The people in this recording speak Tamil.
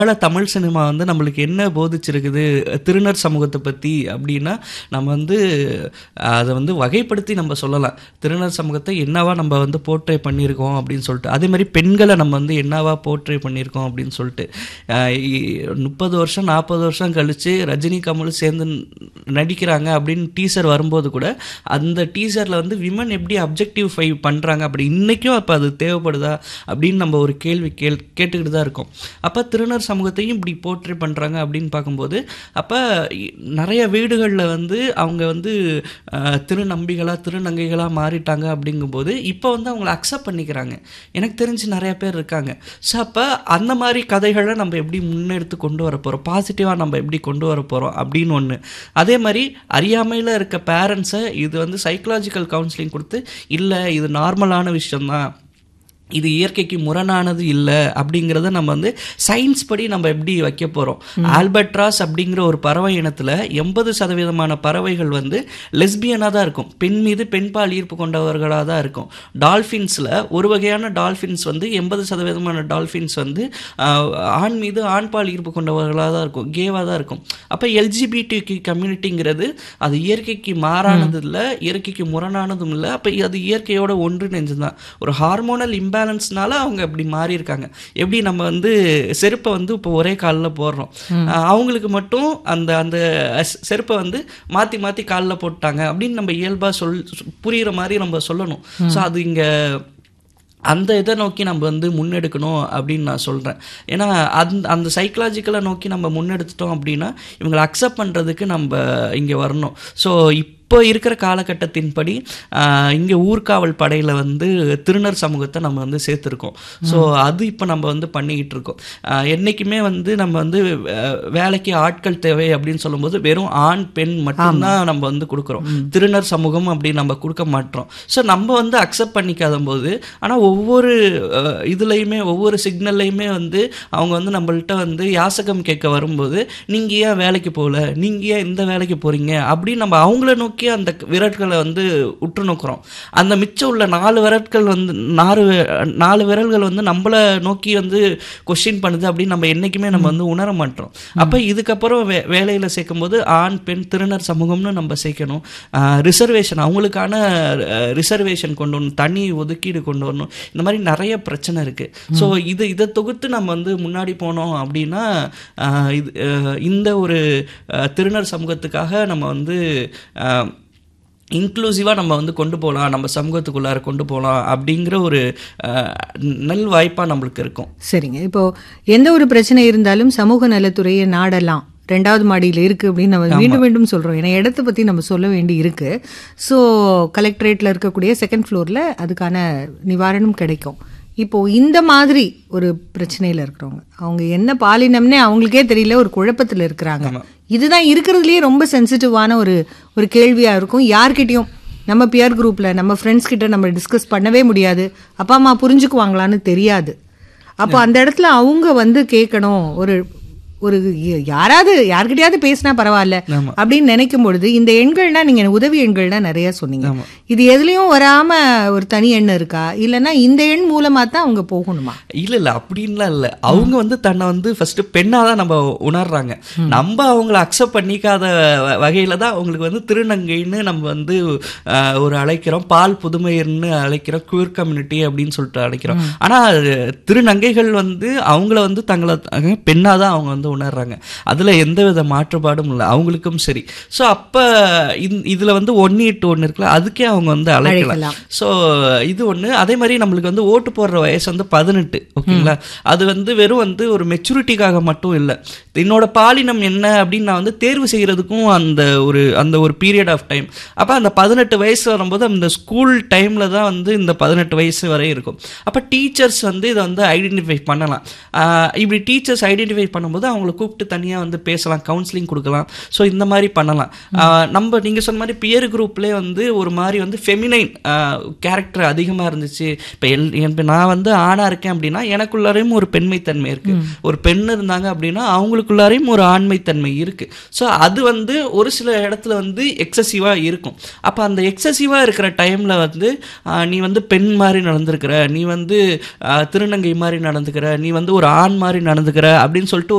அதனால தமிழ் சினிமா வந்து நம்மளுக்கு என்ன போதிச்சிருக்குது திருநர் சமூகத்தை பற்றி அப்படின்னா நம்ம வந்து அதை வந்து வகைப்படுத்தி நம்ம சொல்லலாம் திருநர் சமூகத்தை என்னவா நம்ம வந்து போர்ட்ரே பண்ணியிருக்கோம் அப்படின்னு சொல்லிட்டு அதே மாதிரி பெண்களை நம்ம வந்து என்னவா போர்ட்ரே பண்ணியிருக்கோம் அப்படின்னு சொல்லிட்டு முப்பது வருஷம் நாற்பது வருஷம் கழித்து ரஜினி கமல் சேர்ந்து நடிக்கிறாங்க அப்படின்னு டீசர் வரும்போது கூட அந்த டீசரில் வந்து விமன் எப்படி அப்ஜெக்டிவ் ஃபை பண்ணுறாங்க அப்படி இன்றைக்கும் அப்போ அது தேவைப்படுதா அப்படின்னு நம்ம ஒரு கேள்வி கேள் கேட்டுக்கிட்டு தான் இருக்கோம் அப்போ திருநர் சமூகத்தையும் இப்படி போர்ட்ரே பண்ணுறாங்க அப்படின்னு பார்க்கும்போது அப்போ நிறைய வீடுகளில் வந்து அவங்க வந்து அஹ், திருநம்பிகளாக திருநங்கைகளாக மாறிட்டாங்க அப்படிங்கும்போது இப்போ வந்து அவங்கள அக்செப்ட் பண்ணிக்கிறாங்க எனக்கு தெரிஞ்சு நிறைய பேர் இருக்காங்க ஸோ அப்போ அந்த மாதிரி கதைகளை நம்ம எப்படி முன்னெடுத்து கொண்டு வர போகிறோம் பாசிட்டிவாக நம்ம எப்படி கொண்டு வர போகிறோம் அப்படின்னு ஒன்று அதே மாதிரி அறியாமையில் இருக்க பேரண்ட்ஸை இது வந்து சைக்கலாஜிக்கல் கவுன்சிலிங் கொடுத்து இல்லை இது நார்மலான விஷயம்தான் இது இயற்கைக்கு முரணானது இல்லை அப்படிங்கிறத நம்ம வந்து சயின்ஸ் படி நம்ம எப்படி வைக்க போகிறோம் ஆல்பட்ராஸ் அப்படிங்கிற ஒரு பறவை இனத்தில் எண்பது சதவீதமான பறவைகள் வந்து லெஸ்பியனாக தான் இருக்கும் பெண் மீது பெண்பால் ஈர்ப்பு கொண்டவர்களாக தான் இருக்கும் டால்ஃபின்ஸில் ஒரு வகையான டால்ஃபின்ஸ் வந்து எண்பது சதவீதமான டால்ஃபின்ஸ் வந்து ஆஹ், ஆண் மீது ஆண்பால் ஈர்ப்பு கொண்டவர்களாக தான் இருக்கும் கேவாக தான் இருக்கும் அப்போ எல்ஜிபிடி கம்யூனிட்டிங்கிறது அது இயற்கைக்கு மாறானது இல்லை இயற்கைக்கு முரணானதும் இல்லை அப்போ அது இயற்கையோட ஒன்றிணைஞ்சு தான் ஒரு ஹார்மோனல் இம்பேலன்ஸ்னால அவங்க அப்படி மாறி இருக்காங்க எப்படி நம்ம வந்து செருப்பை வந்து இப்போ ஒரே காலில் போடுறோம் ஆஹ் அவங்களுக்கு மட்டும் அந்த அந்த செ- செருப்பை வந்து மாற்றி மாற்றி காலில் போட்டாங்க அப்படின்னு நம்ம இயல்பாக சொல் புரிகிற மாதிரி நம்ம சொல்லணும் ஸோ அது இங்கே அந்த இதை நோக்கி நம்ம வந்து முன்னெடுக்கணும் அப்படின்னு நான் சொல்கிறேன் ஏன்னா அந்த அந்த சைக்கலாஜிக்கலை நோக்கி நம்ம முன்னெடுத்துட்டோம் அப்படின்னா இவங்களை அக்செப்ட் பண்ணுறதுக்கு நம்ம இங்கே வரணும் ஸோ இப்போ இருக்கிற காலகட்டத்தின்படி இங்கே ஊர்காவல் படையில் வந்து திருநர் சமூகத்தை நம்ம வந்து சேர்த்துருக்கோம் ஸோ அது இப்போ நம்ம வந்து பண்ணிக்கிட்டு இருக்கோம் ஆஹ் என்னைக்குமே வந்து நம்ம வந்து அஹ், வேலைக்கு ஆட்கள் தேவை அப்படின்னு சொல்லும்போது வெறும் ஆண் பெண் மட்டும்தான் நம்ம வந்து கொடுக்குறோம் திருநர் சமூகம் அப்படி நம்ம கொடுக்க மாட்டோம் ஸோ நம்ம வந்து அக்செப்ட் பண்ணிக்காத போது ஆனால் ஒவ்வொரு அஹ், இதுலையுமே ஒவ்வொரு சிக்னல்லையுமே வந்து அவங்க வந்து நம்மள்ட்ட வந்து யாசகம் கேட்க வரும்போது நீங்கள் ஏன் வேலைக்கு போகல நீங்கள் ஏன் இந்த வேலைக்கு போகிறீங்க அப்படின்னு நம்ம அவங்கள நோக்கி அந்த விரல்களை வந்து உற்று நோக்குறோம் அந்த மிச்சம் உள்ள நாலு விரல்கள் வந்து நாலு வி- நாலு விரல்கள் வந்து நம்மளை நோக்கி வந்து கொஸ்டின் பண்ணுது அப்படின்னு நம்ம என்றைக்குமே நம்ம வந்து உணர மாட்டோம் அப்போ இதுக்கப்புறம் வே வேலையில் சேர்க்கும்போது ஆண் பெண் திருநர் சமூகம்னு நம்ம சேர்க்கணும் ரிசர்வேஷன் அவங்களுக்கான ரிசர்வேஷன் கொண்டு வரணும் தனி ஒதுக்கீடு கொண்டு வரணும் இந்த மாதிரி நிறைய பிரச்சனை இருக்குது ஸோ இது இதை தொகுத்து நம்ம வந்து முன்னாடி போனோம் அப்படின்னா ஆஹ் இது ஆஹ் இந்த ஒரு ஆஹ் திருநர் சமூகத்துக்காக நம்ம வந்து ஆஹ் இன்க்ளூசிவாக நம்ம வந்து கொண்டு போகலாம் நம்ம சமூகத்துக்குள்ளார கொண்டு போகலாம் அப்படிங்கிற ஒரு ஆஹ், நல் வாய்ப்பாக நம்மளுக்கு இருக்கும் சரிங்க இப்போ எந்த ஒரு பிரச்சனை இருந்தாலும் சமூக நலத்துறையை நாடலாம் ரெண்டாவது மாடியில் இருக்கு அப்படின்னு நம்ம மீண்டும் மீண்டும் சொல்றோம் ஏன்னா இடத்தை பத்தி நம்ம சொல்ல வேண்டி இருக்கு ஸோ கலெக்டரேட்ல இருக்கக்கூடிய செகண்ட் ஃப்ளோர்ல அதுக்கான நிவாரணம் கிடைக்கும் இப்போ இந்த மாதிரி ஒரு பிரச்சனையில இருக்கிறவங்க அவங்க என்ன பாலினம்னே அவங்களுக்கே தெரியல ஒரு குழப்பத்துல இருக்கிறாங்க இதுதான் இருக்கிறதுலயே ரொம்ப சென்சிட்டிவான ஒரு ஒரு கேள்வியா இருக்கும் யார்கிட்டயும் நம்ம பியர் குரூப்ல நம்ம ஃப்ரெண்ட்ஸ் கிட்ட நம்ம டிஸ்கஸ் பண்ணவே முடியாது அப்பா அம்மா புரிஞ்சுக்குவாங்களான்னு தெரியாது அப்போ அந்த இடத்துல அவங்க வந்து கேட்கணும் ஒரு ஒரு ய- யாராவது யார்கிட்டயாவது பேசினா பரவாயில்ல ஆமா. அப்படின்னு நினைக்கும் பொழுது இந்த எண்கள்னா நீங்க உதவி எண்கள்னா நிறைய சொன்னீங்க இது எதுலயும் வராம ஒரு தனி எண் இருக்கா இல்லைன்னா இந்த எண் மூலமா தான் அவங்க போகணுமா இல்ல இல்ல அப்படின்லாம் இல்ல அவங்க வந்து தன்னை வந்து ஃபர்ஸ்ட் பெண்ணா தான் நம்ம உணர்றாங்க நம்ம அவங்கள அக்செப்ட் பண்ணிக்காத வ- வகையில தான் அவங்களுக்கு வந்து திருநங்கைன்னு நம்ம வந்து ஆஹ், ஒரு அழைக்கிறோம் பால் புதுமையர்னு அழைக்கிறோம் குயர் கம்யூனிட்டி அப்படின்னு சொல்லிட்டு அழைக்கிறோம் ஆனா அது திருநங்கைகள் வந்து அவங்கள வந்து தங்களை த- பெண்ணா தான் அவங்க வந்து உணர்றாங்க அதுல எந்த வித மாற்றுப்பாடும் இல்லை அவங்களுக்கும் சரி ஸோ அப்ப இந்த- இதுல வந்து ஒன்னு எட்டு ஒன்று இருக்குல்ல அதுக்கே அவங்க வந்து அழைக்கலாம் அழைக்கலாம். ஸோ இது ஒன்று அதே மாதிரி நம்மளுக்கு வந்து ஓட்டு போடுற வயசு வந்து பதினெட்டு ஓகேங்களா அது வந்து வெறும் வந்து ஒரு மெச்சூரிட்டிக்காக மட்டும் இல்லை என்னோட பாலினம் என்ன அப்படின்னு நான் வந்து தேர்வு செய்கிறதுக்கும் அந்த ஒரு அந்த ஒரு பீரியட் ஆஃப் டைம் அப்போ அந்த பதினெட்டு வயசு வரும்போது அந்த ஸ்கூல் டைமில் தான் வந்து இந்த பதினெட்டு வயசு வரை இருக்கும் அப்போ டீச்சர்ஸ் வந்து இதை வந்து ஐடென்டிஃபை பண்ணலாம் ஆஹ் இப்படி டீச்சர்ஸ் ஐடென்டிஃபை பண்ணும்போது அவங்க அவங்கள கூப்பிட்டு தனியாக வந்து பேசலாம் கவுன்சிலிங் கொடுக்கலாம் ஸோ இந்த மாதிரி பண்ணலாம் ஆஹ் நம்ம நீங்கள் சொன்ன மாதிரி பியர் குரூப்லேயே வந்து ஒரு மாதிரி வந்து ஃபெமினைன் கேரக்டர் அதிகமாக இருந்துச்சு இப்போ எல் இப்ப நான் வந்து ஆணாக இருக்கேன் அப்படின்னா எனக்குள்ளாரையும் ஒரு பெண்மைத்தன்மை இருக்குது ஒரு பெண் இருந்தாங்க அப்படின்னா அவங்களுக்குள்ளாரையும் ஒரு ஆண்மைத்தன்மை இருக்குது ஸோ அது வந்து ஒரு சில இடத்துல வந்து எக்ஸசிவாக இருக்கும் அப்போ அந்த எக்ஸசிவாக இருக்கிற டைமில் வந்து ஆஹ், நீ வந்து பெண் மாதிரி நடந்திருக்கிற நீ வந்து ஆஹ், திருநங்கை மாதிரி நடந்துக்கிற நீ வந்து ஒரு ஆண் மாதிரி நடந்துக்கிற அப்படின்னு சொல்லிட்டு